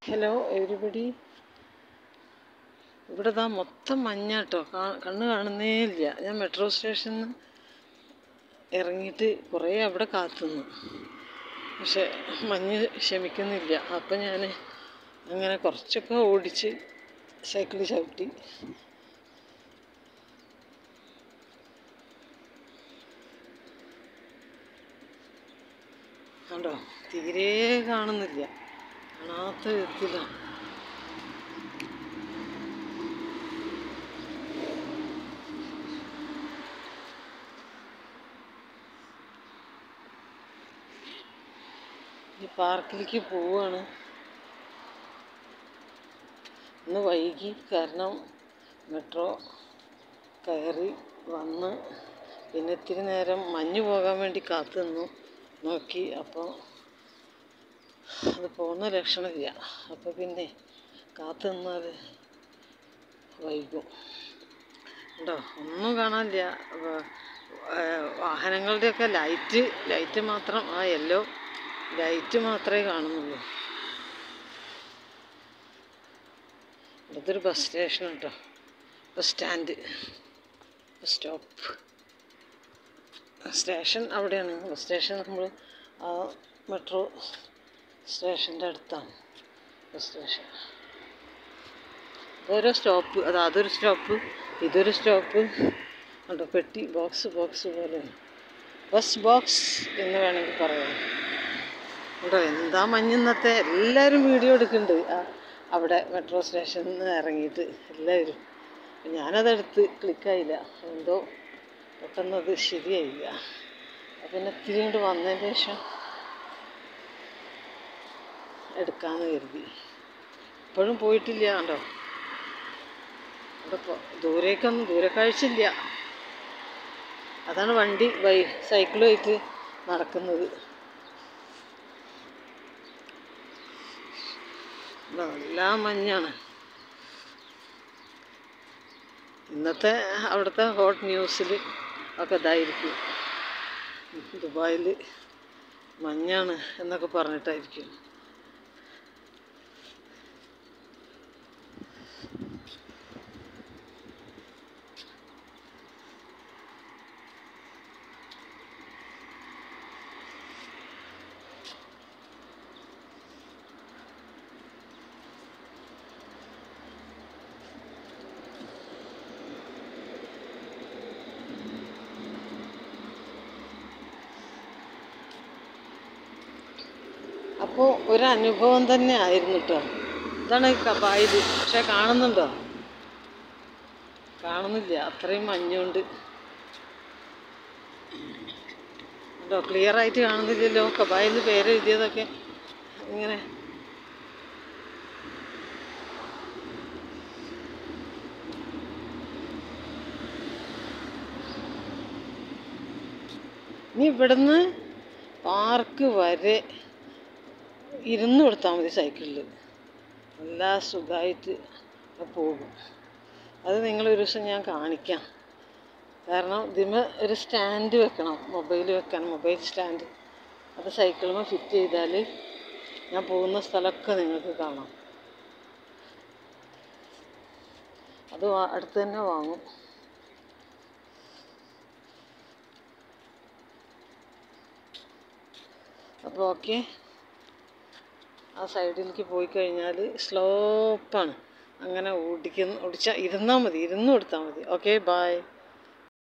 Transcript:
hello everybody ഇവിടെ ദാ മൊത്തം മഞ്ഞാട്ടോ കണ്ണ് കാണുന്നേ ഇല്ല ഞാൻ മെട്രോ സ്റ്റേഷനിൽ നിന്ന് ഇറങ്ങിയിട്ട് കുറേ അവിടെ കാത്തുനിന്നു പക്ഷെ മഞ്ഞ് ക്ഷമിക്കുന്നില്ല അപ്പം ഞാൻ അങ്ങനെ കുറച്ചൊക്കെ ഓടിച്ച് സൈക്കിൾ ചവിട്ടി കണ്ടോ തീരെ കാണുന്നില്ല കാണാത്ത വിധത്തിലാണ് ഈ പാർക്കിലേക്ക് പോവാണ് ഇന്ന് വൈകി കാരണം മെട്രോ കയറി വന്ന് പിന്നെ ഇത്തിരി നേരം മഞ്ഞ് പോകാൻ വേണ്ടി കാത്തു നിന്നു നോക്കി അപ്പോൾ അത് പോകുന്ന ലക്ഷണമില്ല അപ്പോൾ പിന്നെ കാത്തു നിന്നാൽ വൈകും ഉണ്ടോ ഒന്നും കാണാനില്ല വ- ഏർ വാഹനങ്ങളുടെയൊക്കെ ലൈറ്റ് ലൈറ്റ് മാത്രം ആ യെല്ലോ ലൈറ്റ് മാത്രമേ കാണുന്നുള്ളൂ ഇതൊരു ബസ് സ്റ്റേഷൻ കേട്ടോ bus stand bus stop station അവിടെയാണ് ബസ് സ്റ്റേഷൻ നമ്മൾ ആ മെട്രോ സ്റ്റേഷൻ്റെ അടുത്താണ് ബസ് സ്റ്റേഷൻ ഓരോ സ്റ്റോപ്പ് അത് അതൊരു സ്റ്റോപ്പ് ഇതൊരു സ്റ്റോപ്പ് ഉണ്ടോ പെട്ടി ബോക്സ് ബോക്സ് പോലെ ബസ് ബോക്സ് എന്ന് വേണമെങ്കിൽ പറയാം ഉണ്ടോ എന്താ മഞ്ഞിന്നത്തെ എല്ലാവരും വീഡിയോ എടുക്കുന്നുണ്ട് ആ അവിടെ മെട്രോ സ്റ്റേഷനിൽ നിന്ന് ഇറങ്ങിയിട്ട് എല്ലാവരും ഞാനതെടുത്ത് ക്ലിക്കായില്ല എന്തോ പെട്ടെന്ന് അത് ശരിയായില്ല അപ്പം പിന്നെ ഇത്തിരി കൊണ്ട് വന്നതിന് ശേഷം എടുക്കാമെന്ന് കരുതി ഇപ്പോഴും പോയിട്ടില്ല കണ്ടോ അവിടെ പോ- ദൂരേക്കൊന്നും ദൂരക്കാഴ്ചയില്ല അതാണ് വണ്ടി ബൈ സൈക്കിളുമായിട്ട് നടക്കുന്നത് ഇവിടെ എല്ലാ മഞ്ഞാണ് ഇന്നത്തെ അവിടുത്തെ ഹോട്ട് ന്യൂസിൽ ഒക്കെ ഇതായിരിക്കും ദുബായിൽ മഞ്ഞാണ് എന്നൊക്കെ പറഞ്ഞിട്ടായിരിക്കും അപ്പോൾ ഒരു അനുഭവം തന്നെ ആയിരുന്നു കേട്ടോ ഇതാണ് കബായിൽ പക്ഷെ കാണുന്നുണ്ടോ കാണുന്നില്ല അത്രയും മഞ്ഞുണ്ട് ഉണ്ടോ ക്ലിയർ ആയിട്ട് കാണുന്നില്ലല്ലോ കബായിൽ പേര് എഴുതിയതൊക്കെ ഇങ്ങനെ ഇനി ഇവിടുന്ന് പാർക്ക് വരെ ഇരുന്ന് കൊടുത്താൽ മതി സൈക്കിളിൽ നല്ല സുഖമായിട്ട് പോകും അത് നിങ്ങളൊരു ദിവസം ഞാൻ കാണിക്കാം കാരണം ഇതിന് ഒരു സ്റ്റാൻഡ് വെക്കണം മൊബൈൽ വെക്കാൻ മൊബൈൽ സ്റ്റാൻഡ് അത് സൈക്കിളുമ്പോൾ ഫിറ്റ് ചെയ്താൽ ഞാൻ പോകുന്ന സ്ഥലമൊക്കെ നിങ്ങൾക്ക് കാണാം അത് വാ- അടുത്ത് തന്നെ വാങ്ങും അപ്പോൾ ഓക്കെ ആ സൈഡിലേക്ക് പോയി കഴിഞ്ഞാൽ സ്ലോപ്പാണ് അങ്ങനെ ഓടിക്കുന്ന ഓടിച്ചാൽ ഇരുന്നാൽ മതി ഇരുന്ന് കൊടുത്താൽ മതി ഓക്കെ ബായ്